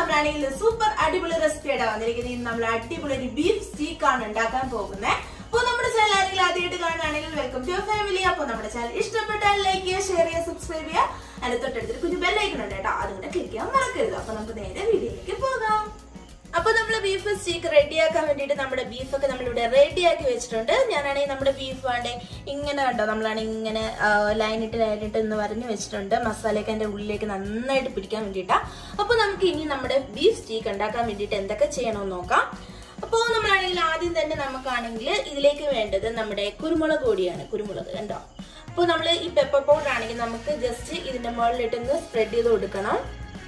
നമ്മളാണെങ്കിൽ സൂപ്പർ അടിപൊളി റെസിപ്പിയുടെ വന്നിരിക്കുന്നത് ഇന്ന് നമ്മൾ അടിപൊളി ഒരു ബീഫ് സ്റ്റീക്ക് ആണ് ഉണ്ടാക്കാൻ പോകുന്നത് അപ്പോൾ നമ്മുടെ ചാനൽ ആരെങ്കിലും ആദ്യമായിട്ട് കാണുകയാണെങ്കിൽ വെൽക്കം ടു ഫാമിലി അപ്പോൾ നമ്മുടെ ചാനൽ ഇഷ്ടപ്പെട്ടാൽ ലൈക്ക് ചെയ്യുക ഷെയർ ചെയ്യുക സബ്സ്ക്രൈബ് ചെയ്യുക അതിന് തൊട്ടടുത്തൊരു കുഞ്ഞു ബെല്ലൈക്കൺ ഉണ്ട് കേട്ടോ അതുകൊണ്ട് ക്ലിക്ക് ചെയ്യാൻ മറക്കരുത് അപ്പൊ നമുക്ക് നേരെ വീഡിയോയിലേക്ക് പോകാം അപ്പൊ നമ്മൾ ബീഫ് സ്റ്റീക്ക് റെഡിയാക്കാൻ വേണ്ടിയിട്ട് നമ്മുടെ ബീഫൊക്കെ നമ്മളിവിടെ റെഡിയാക്കി വെച്ചിട്ടുണ്ട് ഞാനാണെങ്കിൽ നമ്മുടെ ബീഫ് വേണ്ടേ ഇങ്ങനെ കണ്ടോ നമ്മളാണ് ഇങ്ങനെ ലൈനിട്ട് ലൈനിട്ട് എന്ന് വരഞ്ഞു വെച്ചിട്ടുണ്ട് മസാലയൊക്കെ അതിന്റെ ഉള്ളിലേക്ക് നന്നായിട്ട് പിടിക്കാൻ വേണ്ടിയിട്ടാ അപ്പൊ നമുക്ക് ഇനി നമ്മുടെ ബീഫ് സ്റ്റീക്ക് ഉണ്ടാക്കാൻ വേണ്ടിയിട്ട് എന്തൊക്കെ ചെയ്യണമെന്ന് നോക്കാം അപ്പോൾ നമ്മളാണെങ്കിൽ ആദ്യം തന്നെ നമുക്കാണെങ്കിൽ ഇതിലേക്ക് വേണ്ടത് നമ്മുടെ കുരുമുളക് പൊടിയാണ് കുരുമുളക് കണ്ടോ അപ്പോൾ നമ്മൾ ഈ പെപ്പർ പൗഡർ ആണെങ്കിൽ നമുക്ക് ജസ്റ്റ് ഇതിന്റെ മുകളിലിട്ടൊന്ന് സ്പ്രെഡ് ചെയ്ത് കൊടുക്കണം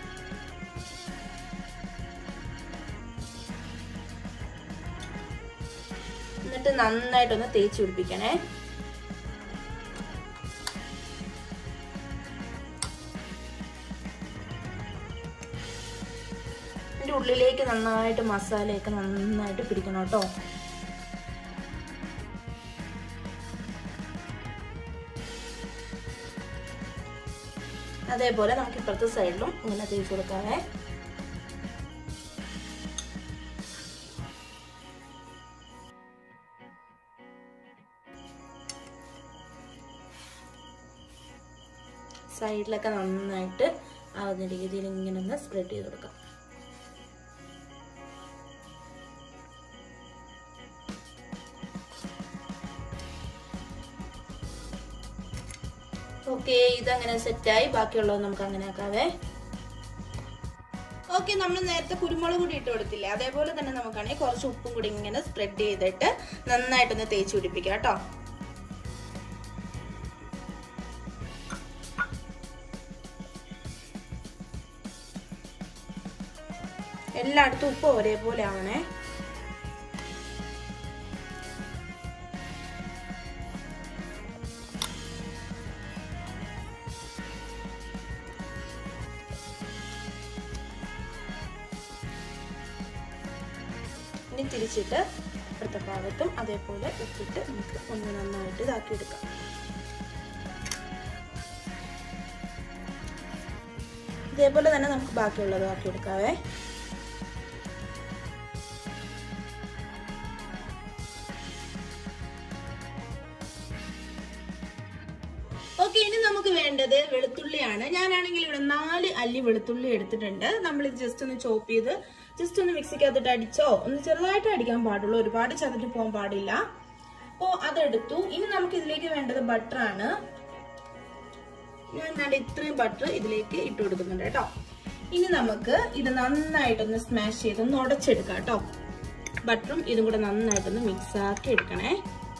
എന്നിട്ട് നന്നായിട്ടൊന്ന് തേച്ച് പിടിപ്പിക്കണേ ഇതിന്റെ ഉള്ളിലേക്ക് നന്നായിട്ട് മസാലയൊക്കെ നന്നായിട്ട് പിടിക്കണം കേട്ടോ അതേപോലെ നമുക്ക് ഇപ്പുറത്തെ സൈഡിലും ഇങ്ങനെ തേച്ച് കൊടുക്കാവേ സൈഡിലൊക്കെ നന്നായിട്ട് ആവുന്ന രീതിയിൽ ഇങ്ങനെ ഒന്ന് സ്പ്രെഡ് ചെയ്ത് കൊടുക്കാം ഓക്കെ ഇതങ്ങനെ സെറ്റായി ബാക്കിയുള്ളത് നമുക്ക് അങ്ങനെ ആക്കാവേ ഓക്കെ നമ്മൾ നേരത്തെ കുരുമുളക് കൂടി ഇട്ട് കൊടുത്തില്ലേ അതേപോലെ തന്നെ നമുക്കാണെങ്കിൽ കുറച്ച് ഉപ്പും കൂടി ഇങ്ങനെ സ്പ്രെഡ് ചെയ്തിട്ട് നന്നായിട്ടൊന്ന് തേച്ച് പിടിപ്പിക്കാം കേട്ടോ എല്ലായിടത്തും ഉപ്പ് ഒരേപോലെ ആവണേ ഇനി തിരിച്ചിട്ട് അടുത്ത ഭാഗത്തും അതേപോലെ ഉപ്പിട്ട് നമുക്ക് ഒന്ന് നന്നായിട്ട് ഇതാക്കി എടുക്കാം ഇതേപോലെ തന്നെ നമുക്ക് ബാക്കിയുള്ളത് ആക്കി എടുക്കാവേ ഓക്കെ ഇനി നമുക്ക് വേണ്ടത് വെളുത്തുള്ളിയാണ് ഞാനാണെങ്കിൽ ഇവിടെ നാല് അല്ലി വെളുത്തുള്ളി എടുത്തിട്ടുണ്ട് നമ്മൾ ഇത് ജസ്റ്റ് ഒന്ന് ചോപ്പ് ചെയ്ത് ജസ്റ്റ് ഒന്ന് മിക്സിക്കകത്തിട്ട് അടിച്ചോ ഒന്ന് ചെറുതായിട്ട് അടിക്കാൻ പാടുള്ളൂ ഒരുപാട് ചതറ്റ് പോകാൻ പാടില്ല അപ്പോ അതെടുത്തു ഇനി നമുക്ക് ഇതിലേക്ക് വേണ്ടത് ബട്ടർ ആണ് ഞാൻ നല്ല ഇത്രയും ബട്ടർ ഇതിലേക്ക് ഇട്ട് കൊടുക്കുന്നുണ്ട് കേട്ടോ ഇനി നമുക്ക് ഇത് നന്നായിട്ടൊന്ന് സ്മാഷ് ചെയ്ത് ഒന്ന് ഉടച്ചെടുക്കാം കേട്ടോ ബട്ടറും ഇതും കൂടെ നന്നായിട്ടൊന്ന് മിക്സ് ആക്കി എടുക്കണേ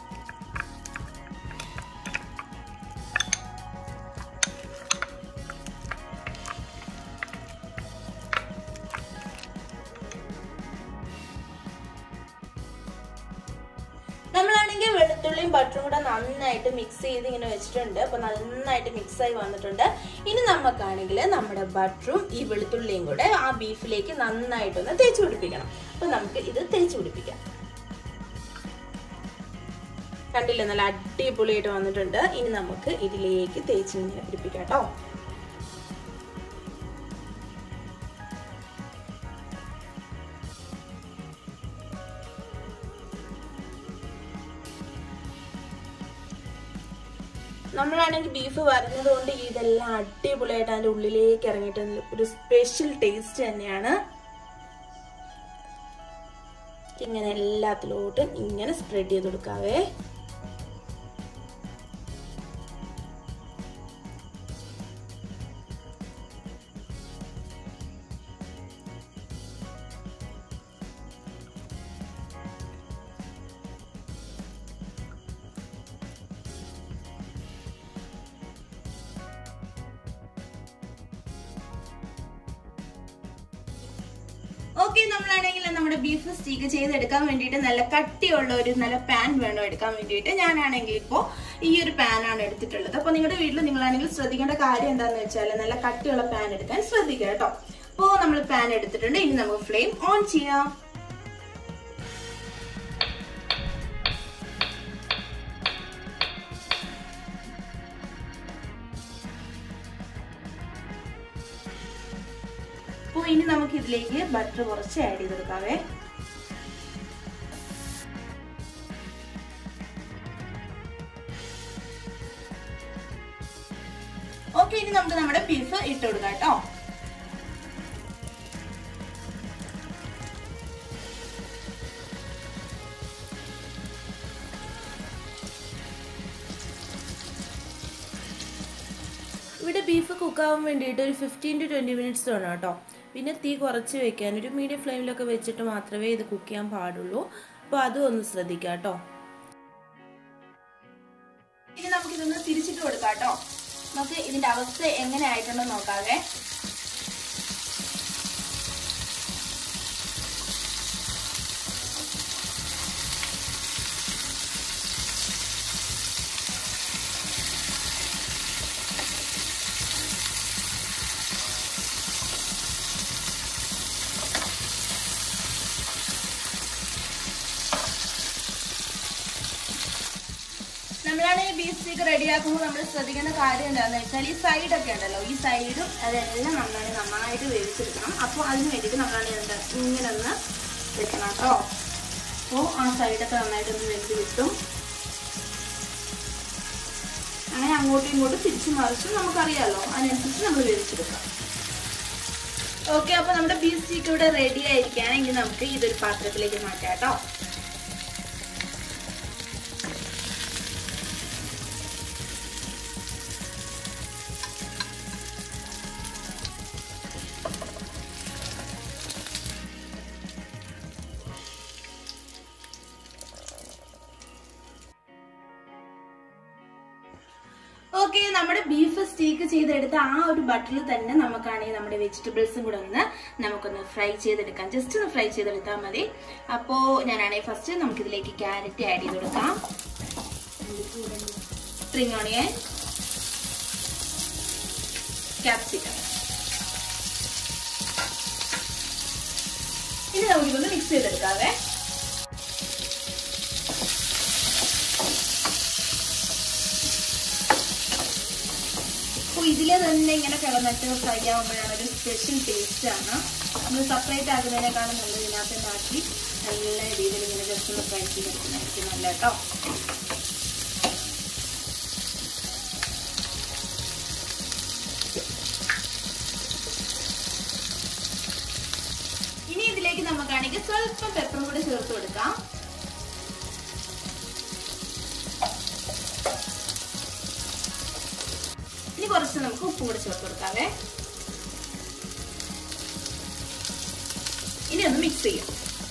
നമ്മളാണെങ്കിൽ വെളുത്തുള്ളിയും ബട്ടറും കൂടെ നന്നായിട്ട് മിക്സ് ചെയ്ത് ഇങ്ങനെ വെച്ചിട്ടുണ്ട് അപ്പൊ നന്നായിട്ട് മിക്സ് ആയി വന്നിട്ടുണ്ട് ഇനി നമുക്കാണെങ്കിൽ നമ്മുടെ ബട്ടറും ഈ വെളുത്തുള്ളിയും കൂടെ ആ ബീഫിലേക്ക് നന്നായിട്ടൊന്ന് തേച്ച് പിടിപ്പിക്കണം അപ്പൊ നമുക്ക് ഇത് തേച്ച് പിടിപ്പിക്കാം കണ്ടില്ലേ നല്ല അടിപൊളിയായിട്ട് വന്നിട്ടുണ്ട് ഇനി നമുക്ക് ഇതിലേക്ക് തേച്ച് ഇങ്ങനെ പിടിപ്പിക്കാം കേട്ടോ നമ്മളാണെങ്കിൽ ബീഫ് വരുന്നത് കൊണ്ട് ഇതെല്ലാം അടിപൊളിയായിട്ട് അതിന്റെ ഉള്ളിലേക്ക് ഇറങ്ങിയിട്ട് ഒരു സ്പെഷ്യൽ ടേസ്റ്റ് തന്നെയാണ് ഇങ്ങനെ എല്ലാത്തിലോട്ടും ഇങ്ങനെ സ്പ്രെഡ് ചെയ്ത് കൊടുക്കാവേ ഓക്കെ നമ്മളാണെങ്കിൽ നമ്മുടെ ബീഫ് സ്റ്റീക്ക് ചെയ്തെടുക്കാൻ വേണ്ടിയിട്ട് നല്ല കട്ടിയുള്ള ഒരു നല്ല പാൻ വേണം എടുക്കാൻ വേണ്ടിയിട്ട് ഞാനാണെങ്കിൽ ഇപ്പോൾ ഈ ഒരു പാനാണ് എടുത്തിട്ടുള്ളത് അപ്പോൾ നിങ്ങളുടെ വീട്ടിൽ നിങ്ങളാണെങ്കിൽ ശ്രദ്ധിക്കേണ്ട കാര്യം എന്താണെന്ന് വെച്ചാൽ നല്ല കട്ടിയുള്ള പാൻ എടുക്കാൻ ശ്രദ്ധിക്കുക കേട്ടോ അപ്പോൾ നമ്മൾ പാൻ എടുത്തിട്ടുണ്ട് ഇനി നമുക്ക് ഫ്ലെയിം ഓൺ ചെയ്യാം അപ്പോൾ ഇനി നമുക്ക് ഇതിലേക്ക് ബട്ടർ കുറച്ച് ആഡ് ചെയ്ത് കൊടുക്കാവേ ഓക്കെ ഇനി നമുക്ക് നമ്മുടെ ബീഫ് ഇട്ട് കൊടുക്കാം കേട്ടോ ഇവിടെ ബീഫ് കുക്കാവാൻ വേണ്ടിയിട്ട് ഒരു ഫിഫ്റ്റീൻ ടു ട്വൻറ്റി മിനിറ്റ്സ് വേണം കേട്ടോ പിന്നെ തീ കുറച്ച് വെക്കാൻ ഒരു മീഡിയം ഫ്ലെയിമിലൊക്കെ വെച്ചിട്ട് മാത്രമേ ഇത് കുക്ക് ചെയ്യാൻ പാടുള്ളൂ അപ്പോൾ അതും ഒന്ന് ശ്രദ്ധിക്കാം കേട്ടോ ഇനി നമുക്ക് ഇതൊന്ന് തിരിച്ചിട്ട് കൊടുക്കാം കേട്ടോ നമുക്ക് ഇതിന്റെ അവസ്ഥ എങ്ങനെ ആയിട്ടുണ്ടോ നോക്കാവേ നമ്മളാണെങ്കിൽ ബീഫ് സ്റ്റീക്ക് റെഡിയാക്കുമ്പോൾ നമ്മൾ ശ്രദ്ധിക്കേണ്ട കാര്യം എന്താണെന്ന് വെച്ചാൽ ഈ സൈഡൊക്കെ ഉണ്ടല്ലോ ഈ സൈഡും അതെല്ലാം നമ്മളാണ് നന്നായിട്ട് വേവിച്ചെടുക്കണം അപ്പോൾ അതിന് വേണ്ടിയിട്ട് നമ്മളാണ് എന്താ ഇങ്ങനെ ഒന്ന് വെക്കണം കേട്ടോ അപ്പോൾ ആ സൈഡൊക്കെ നന്നായിട്ട് ഒന്ന് വെച്ച് കിട്ടും അങ്ങനെ അങ്ങോട്ടും ഇങ്ങോട്ടും തിരിച്ചു മറിച്ചും നമുക്കറിയാമല്ലോ അതിനനുസരിച്ച് നമ്മൾ വേവിച്ചെടുക്കാം ഓക്കെ അപ്പോൾ നമ്മുടെ ബീഫ് സ്റ്റീക്ക് ഇവിടെ റെഡി ആയിരിക്കുകയാണെങ്കിൽ നമുക്ക് ഇതൊരു പാത്രത്തിലേക്ക് മാറ്റാം കേട്ടോ ഓക്കെ നമ്മുടെ ബീഫ് സ്റ്റീക്ക് ചെയ്തെടുത്ത ആ ഒരു ബട്ടറിൽ തന്നെ നമുക്കാണെങ്കിൽ നമ്മുടെ വെജിറ്റബിൾസും കൂടെ ഒന്ന് നമുക്കൊന്ന് ഫ്രൈ ചെയ്തെടുക്കാം ജസ്റ്റ് ഒന്ന് ഫ്രൈ ചെയ്തെടുത്താൽ മതി അപ്പോൾ ഞാനാണെങ്കിൽ ഫസ്റ്റ് നമുക്കിതിലേക്ക് ക്യാരറ്റ് ആഡ് ചെയ്ത് കൊടുക്കാം സ്പ്രിംഗ് ഓണിയൻ ക്യാപ്സിക്കം ഇനി നമുക്കിതൊന്ന് മിക്സ് ചെയ്തെടുക്കാവേ അപ്പോൾ ഇതിലെ തന്നെ ഇങ്ങനെ കിടന്നിട്ട് ഫ്രൈ ആകുമ്പോഴാണ് ഒരു സ്പെഷ്യൽ ടേസ്റ്റ് ആണ് നമ്മൾ സെപ്പറേറ്റ് ആകുന്നതിനേക്കാളും നല്ലത് ഇതിനകത്ത് ഉണ്ടാക്കി നല്ല രീതിയിൽ ഇങ്ങനെ ജസ്റ്റ് ഒന്ന് ഫ്രൈ ചെയ്തെടുക്കുന്നതായിരിക്കും നല്ല കേട്ടോ ഇനി ഇതിലേക്ക് നമുക്കാണെങ്കിൽ സ്വല്പം പെപ്പറും കൂടി ചേർത്ത് കൊടുക്കാം ഇനി കുറച്ച് നമുക്ക് ഉപ്പ് കൂടി ചേർത്ത് കൊടുക്കാവേ ഇനി ഒന്ന് മിക്സ് ചെയ്യാം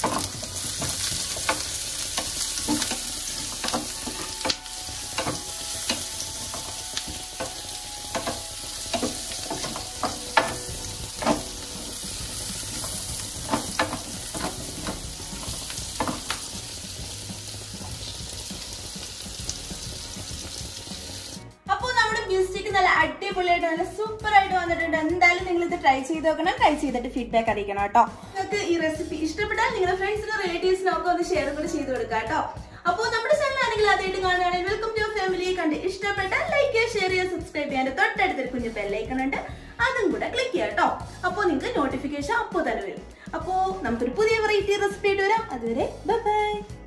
അപ്പോൾ നമ്മുടെ മ്യൂസിക് നല്ല അടിപൊളിയായിട്ട് നല്ല സൂപ്പർ ആയിട്ട് വന്നിട്ടുണ്ട് എന്തായാലും നിങ്ങൾ ഇത് ട്രൈ ചെയ്ത് നോക്കണം ട്രൈ ചെയ്തിട്ട് ഫീഡ്ബാക്ക് അറിയിക്കണം കേട്ടോ നിങ്ങൾക്ക് ഈ റെസിപ്പി ഇഷ്ടപ്പെട്ടാൽ നിങ്ങളുടെ ഫ്രണ്ട്സിനും റിലേറ്റീവ്സിനും ഒക്കെ ഒന്ന് ഷെയർ കൂടി ചെയ്ത് കൊടുക്കാം കേട്ടോ അപ്പോൾ നമ്മുടെ ചാനൽ ആണെങ്കിൽ ആദ്യമായിട്ട് കാണുകയാണെങ്കിൽ വെൽക്കം ടു ഫാമിലി കണ്ട് ഇഷ്ടപ്പെട്ടാൽ ലൈക്ക് ചെയ്യുക ഷെയർ ചെയ്യുക സബ്സ്ക്രൈബ് ചെയ്യാൻ തൊട്ടടുത്തൊരു കുഞ്ഞു ബെല്ലൈക്കൺ ഉണ്ട് അതും കൂടെ ക്ലിക്ക് ചെയ്യാം കേട്ടോ അപ്പോൾ നിങ്ങൾക്ക് നോട്ടിഫിക്കേഷൻ അപ്പോൾ തന്നെ വരും അപ്പോൾ നമുക്കൊരു പുതിയ വെറൈറ്റി റെസിപ്പി ആയിട്ട് വരാം അതുവരെ ബൈ ബൈ